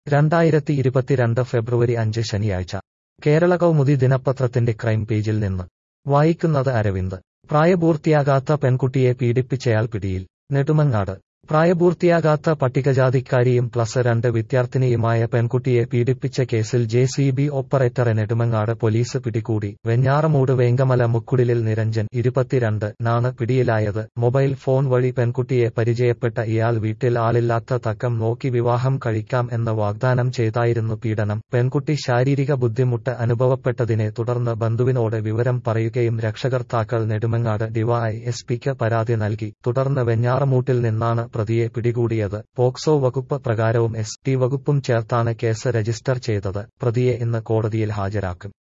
രണ്ടായിരത്തി ഇരുപത്തിരണ്ട് ഫെബ്രുവരി അഞ്ച് ശനിയാഴ്ച കേരള കൗമുദി ദിനപത്രത്തിന്റെ ക്രൈം പേജിൽ നിന്ന് വായിക്കുന്നത് അരവിന്ദ് പ്രായപൂർത്തിയാകാത്ത പെൺകുട്ടിയെ പീഡിപ്പിച്ചയാൾ പിടിയിൽ നെടുമങ്ങാട് പ്രായപൂർത്തിയാകാത്ത പട്ടികജാതിക്കാരിയും പ്ലസ് രണ്ട് വിദ്യാർത്ഥിനിയുമായ പെൺകുട്ടിയെ പീഡിപ്പിച്ച കേസിൽ ജെ സി ബി ഓപ്പറേറ്ററെ നെടുമങ്ങാട് പോലീസ് പിടികൂടി വെഞ്ഞാറമൂട് വേങ്കമല മുക്കുടിലിൽ നിരഞ്ജൻ ഇരുപത്തിരണ്ട് നാണ് പിടിയിലായത് മൊബൈൽ ഫോൺ വഴി പെൺകുട്ടിയെ പരിചയപ്പെട്ട ഇയാൾ വീട്ടിൽ ആളില്ലാത്ത തക്കം നോക്കി വിവാഹം കഴിക്കാം എന്ന് വാഗ്ദാനം ചെയ്തായിരുന്നു പീഡനം പെൺകുട്ടി ശാരീരിക ബുദ്ധിമുട്ട് അനുഭവപ്പെട്ടതിനെ തുടർന്ന് ബന്ധുവിനോട് വിവരം പറയുകയും രക്ഷകർത്താക്കൾ നെടുമങ്ങാട് ഡിവൈ എസ് പിക്ക് പരാതി നൽകി തുടർന്ന് വെഞ്ഞാറമൂട്ടിൽ നിന്നാണ് പ്രതിയെ പിടികൂടിയത് പോക്സോ വകുപ്പ് പ്രകാരവും എസ് ടി വകുപ്പും ചേർത്താണ് കേസ് രജിസ്റ്റർ ചെയ്തത് പ്രതിയെ ഇന്ന് കോടതിയിൽ ഹാജരാക്കും